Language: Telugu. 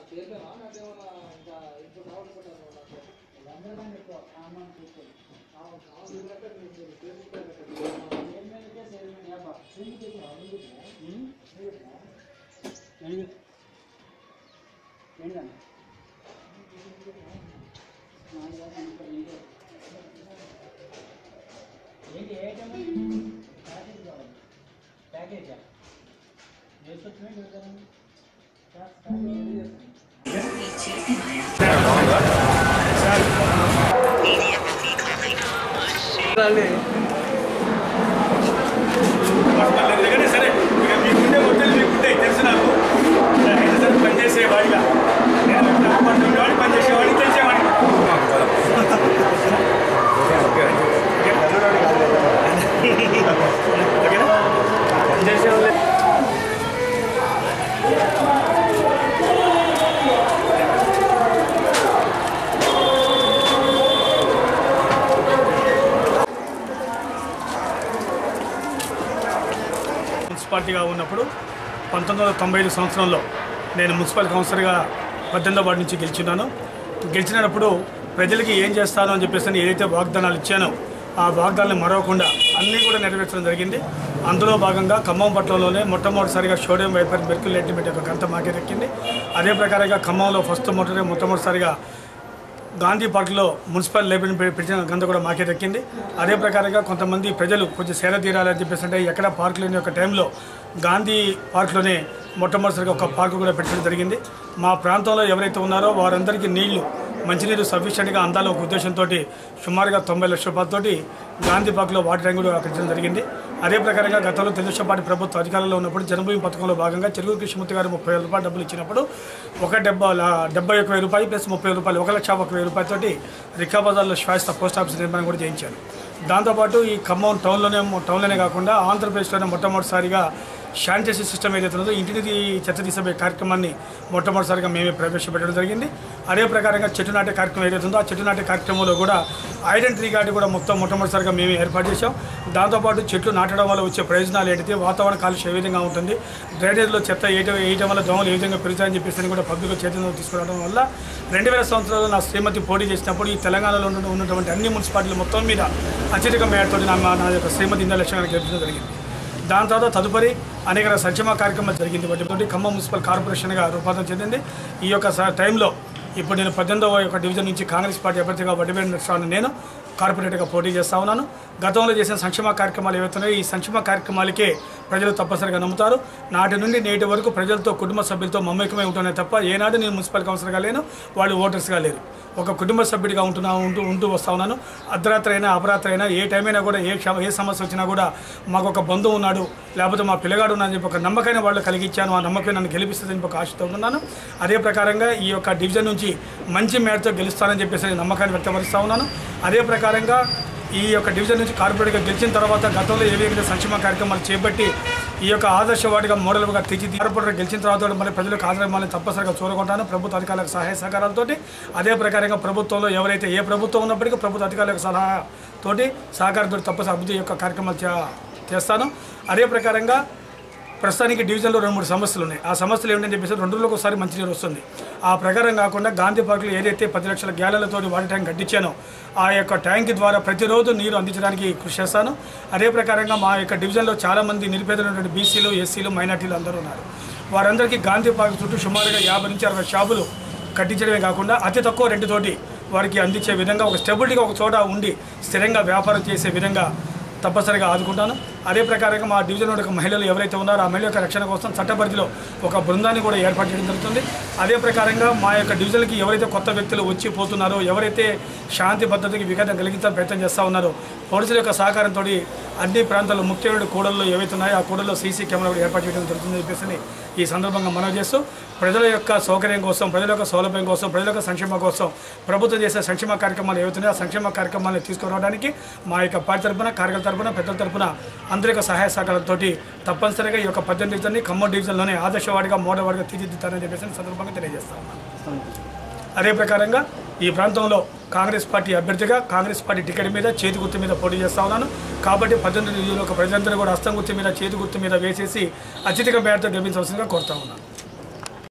చేద్దామా నాకేమన్నా ఇంకా ఇప్పుడు డౌట్ పెట్టాను నాకు అందరికంటే ఎక్కువ సామాన్ తీసుకెళ్ళి కావాలి కావాలి ఎందుకంటే మీరు మీరు చేసుకోవాలి చైర్మన్కే చైర్మన్ యాభై ఎందుకు ఏంటన్నా ఏంటి ఏ ఐటమ్ ప్యాకేజ్ కావాలి ప్యాకేజా వేసుకొచ్చినా చూద్దాం ఎందుకంటే సరే ఇక మీకుండే హోటల్ మీకుంటే తెలుసు నాకు అయినా సరే పనిచేసేవాడిగా నేను అపార్ట్మెంట్ ఉండేవాడిని పనిచేసేవాడిని తెలిసేవాడిని ఓకేనా పనిచేసేవాళ్ళే మున్సిపాలిటీగా ఉన్నప్పుడు పంతొమ్మిది వందల తొంభై ఐదు సంవత్సరంలో నేను మున్సిపల్ కౌన్సిలర్గా పద్దెనిమిదో వార్డు నుంచి గెలిచినాను గెలిచినప్పుడు ప్రజలకి ఏం చేస్తాను అని చెప్పేసి నేను ఏదైతే వాగ్దానాలు ఇచ్చానో ఆ వాగ్దానాలను మరవకుండా అన్నీ కూడా నెరవేర్చడం జరిగింది అందులో భాగంగా ఖమ్మం పట్టణంలోనే మొట్టమొదటిసారిగా షోడియం వైపర్ మెర్కుల్ ఎట్టిమెట్ యొక్క గంట మాకే దక్కింది అదే ప్రకారంగా ఖమ్మంలో ఫస్ట్ మొదటి మొట్టమొదటిసారిగా గాంధీ పార్క్లో మున్సిపల్ లైబ్రరీని పె- పెట్టిన గంత కూడా మాకే దక్కింది అదే ప్రకారంగా కొంతమంది ప్రజలు కొంచెం సేద తీరాలని చెప్పేసి అంటే ఎక్కడ పార్క్ లేని ఒక టైంలో గాంధీ పార్క్లోనే మొట్టమొదటిసారిగా ఒక పార్క్ కూడా పెట్టడం జరిగింది మా ప్రాంతంలో ఎవరైతే ఉన్నారో వారందరికీ నీళ్లు మంచినీరు సఫిషియెంట్గా అందాలని ఒక ఉద్దేశంతో సుమారుగా తొంభై లక్షల రూపాయలతోటి గాంధీ పార్క్లో వాటర్ ట్యాంక్ కూడా కట్టడం జరిగింది అదే ప్రకారంగా గతంలో తెలుగుదేశం పార్టీ ప్రభుత్వ అధికారంలో ఉన్నప్పుడు జనభూమి పథకంలో భాగంగా చెరువు కృష్ణమూర్తి గారు ముప్పై వేల రూపాయలు డబ్బులు ఇచ్చినప్పుడు ఒక డెబ్బై డెబ్బై ఒక వెయ్యి రూపాయలు ప్లస్ ముప్పై వేల రూపాయలు ఒక లక్ష ఒక వెయ్యి రూపాయలతోటి రికా బజార్లో శ్వాస పోస్ట్ ఆఫీస్ నిర్మాణం కూడా చేయించాను దాంతోపాటు ఈ ఖమ్మం టౌన్లోనే టౌన్లోనే కాకుండా ఆంధ్రప్రదేశ్లోనే మొట్టమొదటిసారిగా శానిటేషన్ సిస్టమ్ ఏదైతే ఉందో ఇంటికి చెత్త తీసే కార్యక్రమాన్ని మొట్టమొదటిసారిగా మేమే ప్రవేశపెట్టడం జరిగింది అదే ప్రకారంగా చెట్టు నాటే కార్యక్రమం ఏదైతే ఉందో ఆ చెట్టు నాటే కార్యక్రమంలో కూడా ఐడెంటిటీ కార్డు కూడా మొత్తం మొట్టమొదటిసారిగా మేమే ఏర్పాటు చేశాం దాంతోపాటు చెట్లు నాటడం వల్ల వచ్చే ప్రయోజనాలు ఏంటంటే వాతావరణ కాలుష్యం ఏ విధంగా ఉంటుంది డ్రైనేజ్లో చెత్త వేయటం వేయటం వల్ల దోమలు ఏ విధంగా పెరుగుతాయని చెప్పేసి అని కూడా పబ్లిక్ చైతన్యం తీసుకురావడం వల్ల రెండు వేల సంవత్సరాలు నా శ్రీమతి పోటీ చేసినప్పుడు ఈ తెలంగాణలో ఉన్న ఉన్నటువంటి అన్ని మున్సిపాలిటీలు మొత్తం మీద అత్యధిక మేరతో నా నా యొక్క శ్రీమతి ఇందా లక్ష్యంగా గెలిపించడం జరిగింది దాని తర్వాత తదుపరి అనేక రకాల సంక్షేమ కార్యక్రమాలు జరిగింది వాటి తోటి ఖమ్మం మున్సిపల్ కార్పొరేషన్గా రూపాంతరం చెందింది ఈ యొక్క స- టైంలో ఇప్పుడు నేను పద్దెనిమిదవ యొక్క డివిజన్ నుంచి కాంగ్రెస్ పార్టీ అభ్యర్థిగా వడ్డీపేట నరసింహరావుని నేను కార్పొరేటర్గా పోటీ చేస్తా ఉన్నాను గతంలో చేసిన సంక్షేమ కార్యక్రమాలు ఏవైతున్నాయో ఈ సంక్షేమ కార్యక్రమాలకే ప్రజలు తప్పనిసరిగా నమ్ముతారు నాటి నుండి నేటి వరకు ప్రజలతో కుటుంబ సభ్యులతో మమ్మకమై ఉంటున్నాయి తప్ప ఏనాడు నేను మున్సిపల్ కౌన్సిలర్గా లేను వాళ్ళు ఓటర్స్గా లేరు ఒక కుటుంబ సభ్యుడిగా ఉంటున్నా ఉంటూ ఉంటూ వస్తా ఉన్నాను అర్ధరాత్రి అయినా అపరాత్రి అయినా ఏ టైం అయినా కూడా ఏ క్ష- ఏ సమస్య వచ్చినా కూడా మాకు ఒక బంధువు ఉన్నాడు లేకపోతే మా పిల్లగాడు ఉన్నాడని చెప్పి ఒక నమ్మకాన్ని వాళ్ళు కలిగించాను ఆ నమ్మకం నన్ను గెలిపిస్తుందని చెప్పి ఒక ఆశతో ఉన్నాను అదే ప్రకారంగా ఈ యొక్క డివిజన్ నుంచి మంచి మేరతో గెలుస్తానని చెప్పేసి నేను నమ్మకాన్ని వ్యక్తపరుస్తా ఉన్నాను అదే ప్రకారంగా ఈ యొక్క డివిజన్ నుంచి కార్పొరేట్గా గెలిచిన తర్వాత గతంలో ఏ విధంగా సంక్షేమ కార్యక్రమాలు చేపట్టి ఈ యొక్క ఆదర్శవాడిగా మోడల్గా తీర్చి కార్పొరేటర్ గెలిచిన తర్వాత కూడా మళ్ళీ ప్రజలకు ఆదరణ తప్పనిసరిగా చూరకుంటాను ప్రభుత్వ అధికారులకు సహాయ సహకారాలతోటి అదే ప్రకారంగా ప్రభుత్వంలో ఎవరైతే ఏ ప్రభుత్వం ఉన్నప్పటికీ ప్రభుత్వ అధికారులకు సలహాతోటి సహకారంతో తప్పనిసరి అభివృద్ధి యొక్క కార్యక్రమాలు చే- చేస్తాను అదే ప్రకారంగా ప్రస్తుతానికి డివిజన్లో రెండు మూడు సమస్యలు ఉన్నాయి ఆ సమస్యలు ఏమిటని చెప్పేసి రెండు రోజులకు ఒకసారి మంచినీరు వస్తుంది ఆ ప్రకారం కాకుండా గాంధీ పార్కులో ఏదైతే పది లక్షల గ్యాలలతో వాటర్ ట్యాంక్ కట్టించానో ఆ యొక్క ట్యాంక్ ద్వారా ప్రతిరోజు నీరు అందించడానికి కృషి చేస్తాను అదే ప్రకారంగా మా యొక్క డివిజన్లో చాలామంది నిరుపేదలైనటువంటి బీసీలు ఎస్సీలు మైనార్టీలు అందరూ ఉన్నారు వారందరికీ గాంధీ పార్క్ చుట్టూ సుమారుగా యాభై నుంచి అరవై షాపులు కట్టించడమే కాకుండా అతి తక్కువ రెండుతోటి వారికి అందించే విధంగా ఒక స్టెబిలిటీగా ఒక చోట ఉండి స్థిరంగా వ్యాపారం చేసే విధంగా తప్పనిసరిగా ఆదుకుంటాను అదే ప్రకారంగా మా డివిజన్ యొక్క మహిళలు ఎవరైతే ఉన్నారో ఆ మహిళల యొక్క రక్షణ కోసం చట్టపరిధిలో ఒక బృందాన్ని కూడా ఏర్పాటు చేయడం జరుగుతుంది అదే ప్రకారంగా మా యొక్క డివిజన్కి ఎవరైతే కొత్త వ్యక్తులు వచ్చి పోతున్నారో ఎవరైతే శాంతి భద్రతకి విఘాతం కలిగించే ప్రయత్నం చేస్తూ ఉన్నారో పోలీసుల యొక్క సహకారంతో అన్ని ప్రాంతాల్లో ముఖ్యమైన కూడల్లో ఏవైతే ఉన్నాయో ఆ కూడల్లో సీసీ కెమెరా కూడా ఏర్పాటు చేయడం జరుగుతుందని చెప్పేసి ఈ సందర్భంగా మనవి చేస్తూ ప్రజల యొక్క సౌకర్యం కోసం ప్రజల యొక్క సౌలభ్యం కోసం ప్రజల యొక్క సంక్షేమం కోసం ప్రభుత్వం చేసే సంక్షేమ కార్యక్రమాలు ఏవైతున్నాయో ఆ సంక్షేమ కార్యక్రమాలను తీసుకురావడానికి మా యొక్క పార్టీ తరపున కార్యకర్త తరపున పెద్దల తరపున అందరి యొక్క సహాయ సహకారాలతో తప్పనిసరిగా ఈ యొక్క పద్దెనిమిది డివిజన్ని ఖమ్మం డివిజన్లోనే ఆదర్శవాడిగా మోడవాడిగా తీర్చిదిద్దారని చెప్పేసి ఈ సందర్భంగా తెలియజేస్తా ఉన్నాను అదే ప్రకారంగా ఈ ప్రాంతంలో కాంగ్రెస్ పార్టీ అభ్యర్థిగా కాంగ్రెస్ పార్టీ టికెట్ మీద చేతి గుర్తు మీద పోటీ చేస్తా ఉన్నాను కాబట్టి పద్దెనిమిది నియోజకవర్గ ప్రజలందరూ కూడా హస్తం గుర్తు మీద చేతి గుర్తు మీద వేసేసి అత్యధిక మేరతో గెలిపించవలసిందిగా కోరుతా ఉన్నాను